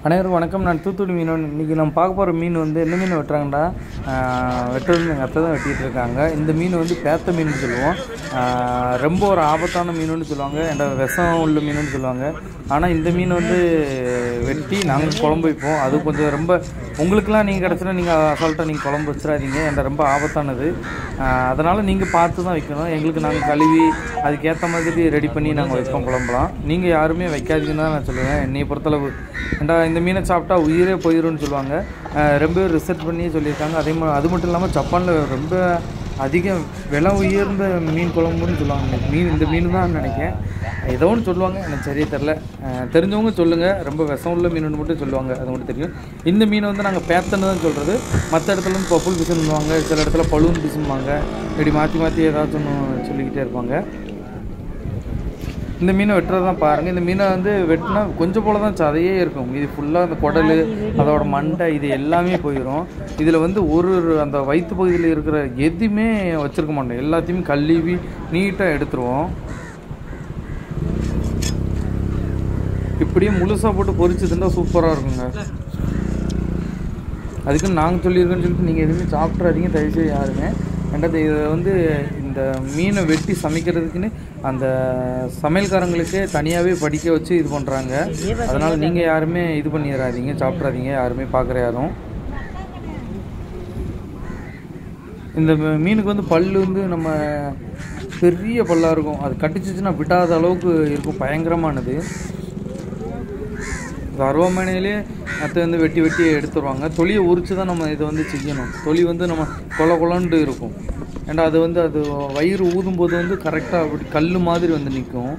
அனைவருக்கும் வணக்கம் நான் தூத்துக்குடி மீனவன் இன்றைக்கி நம்ம பார்க்க போகிற மீன் வந்து என்ன மீன் வெட்டுறாங்கடா ஆஹ் வெட்டுறது எங்கள் அத்தை தான் வெட்டிகிட்டு இருக்காங்க இந்த மீன் வந்து பேத்த மீன் சொல்லுவோம் ஆஹ் ரொம்ப ஒரு ஆபத்தான மீனுன்னு சொல்லுவாங்க என்ற விஷம் உள்ள மீனுன்னு சொல்லுவாங்க ஆனால் இந்த மீன் வந்து வெட்டி நாங்கள் குழம்பு வைப்போம் அது கொஞ்சம் ரொம்ப உங்களுக்கெல்லாம் நீங்கள் கிடச்சினா நீங்கள் அசால்ட்டாக நீங்கள் குழம்பு வச்சிடாதீங்க என்ற ரொம்ப ஆபத்தானது அதனால் நீங்கள் பார்த்து தான் வைக்கணும் எங்களுக்கு நாங்கள் கழுவி அதுக்கேற்ற மாதிரி ரெடி பண்ணி நாங்கள் வைப்போம் குழம்புலாம் நீங்கள் யாருமே வைக்காதீங்கன்னு தான் நான் சொல்லுவேன் என்னையை பொறுத்தளவு ஏண்டா இந்த மீனை சாப்பிட்டா உயிரே போயிடும்னு சொல்லுவாங்க அஹ் ரொம்ப ரிசர்ச் பண்ணி சொல்லியிருக்காங்க அதே மாதிரி அது மட்டும் இல்லாமல் ஜப்பானில் ரொம்ப அதிக விலை உயர்ந்த மீன் குழம்புன்னு சொல்லுவாங்க இந்த மீன் இந்த மீன் தான் நினைக்கிறேன் ஏதோ ஒன்று சொல்லுவாங்க எனக்கு சரியே தெரில அஹ் தெரிஞ்சவங்க சொல்லுங்கள் ரொம்ப விஷம் உள்ள மீனுன்னு மட்டும் சொல்லுவாங்க அது மட்டும் தெரியும் இந்த மீனை வந்து நாங்கள் பேத்தன்னு தான் சொல்கிறது மற்ற இடத்துல வந்து பப்புள் பிசுன்னுவாங்க சில இடத்துல பலூன் பிசுன்னுவாங்க இப்படி மாற்றி மாற்றி ஏதாச்சும் ஒன்று சொல்லிக்கிட்டே இருப்பாங்க இந்த மீனை வெட்டுறது தான் பாருங்கள் இந்த மீனை வந்து வெட்டினா கொஞ்சம் போல தான் சதையே இருக்கும் இது ஃபுல்லாக அந்த குடல் அதோட மண்டை இது எல்லாமே போயிடும் இதில் வந்து ஒரு ஒரு அந்த வயிற்று பகுதியில் இருக்கிற எதுவுமே வச்சுருக்க மாட்டோம் எல்லாத்தையுமே கழுவி நீட்டாக எடுத்துருவோம் இப்படியே முழுசாக போட்டு பொரிச்சு தின்றா சூப்பராக இருக்குங்க அதுக்கு நாங்கள் சொல்லியிருக்கோன்னு சொல்லிட்டு நீங்கள் எதுவுமே சாப்பிட்றாதீங்க தயவுசெய்து யாருமே ரெண்டாவது இதை வந்து இந்த மீனை வெட்டி சமைக்கிறதுக்குன்னு அந்த சமையல்காரங்களுக்கே தனியாகவே படிக்க வச்சு இது பண்ணுறாங்க அதனால் நீங்கள் யாருமே இது பண்ணிடாதீங்க சாப்பிட்றாதீங்க யாருமே பார்க்குற யாரும் இந்த மீ- மீனுக்கு வந்து பல்லு வந்து நம்ம பெரிய பல்லாக இருக்கும் அது கட்டிச்சிச்சுன்னா விடாத அளவுக்கு இருக்கும் பயங்கரமானது இந்த அருவாமனையிலே அத்தை வந்து வெட்டி வெட்டி எடுத்துருவாங்க தொலியை உரிச்சு தான் நம்ம இதை வந்து செய்யணும் தொலி வந்து நம்ம கொல கொலன்ட்டு இருக்கும் ஏன்னா அது வந்து அது வயிறு ஊதும்போது வந்து கரெக்டாக அப்படி கல் மாதிரி வந்து நிற்கும்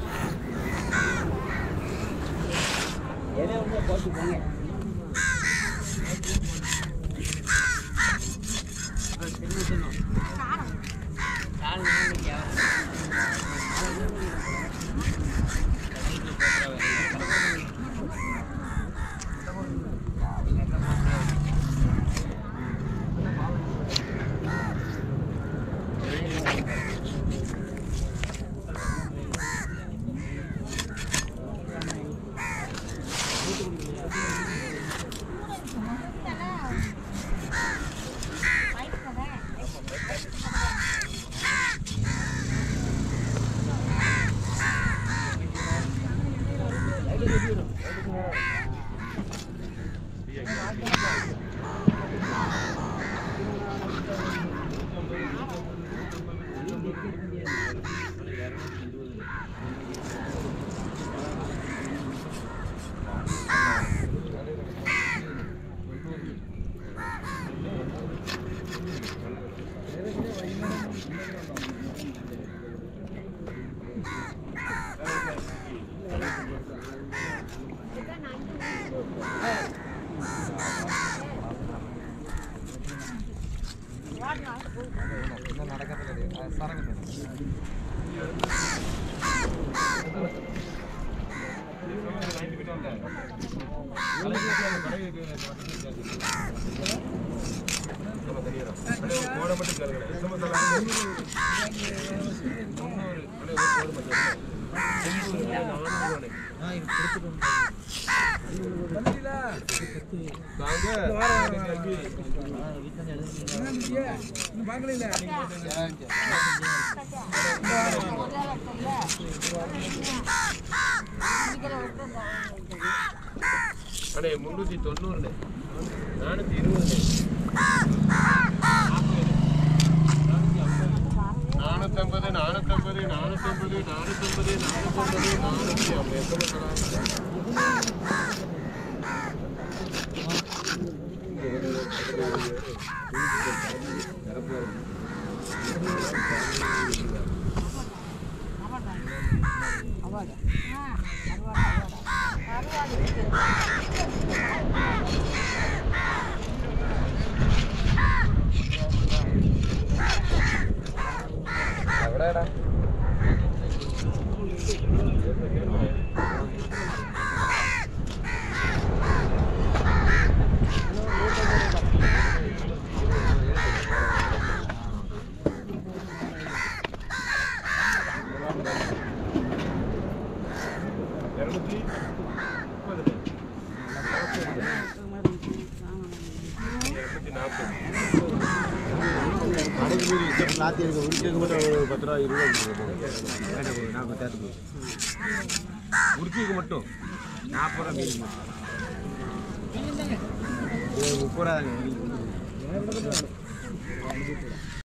அண்ணே முந்நூற்றி தொண்ணூறுண்ணே நானூற்றி இருபது நானூற்றம்பது நானூற்றம்பது நானூற்றம்பது நானூற்றம்பது நானூற்றம்பது நானூற்றி ஐம்பது எத்தனை தராங்க இரநூத்தி முப்பது நாற்பது கடைக்கு போய் இத்தனை நாத்தி இருக்கு உரிச்சதுக்கு மட்டும் ஒரு பத்து ரூபா இருபது ரூபா நாற்பது தேர்த்து உரிச்சிக்கு மட்டும் நாற்பது ரூபா மீன் மட்டும் இது முப்பது ரூபா தாங்க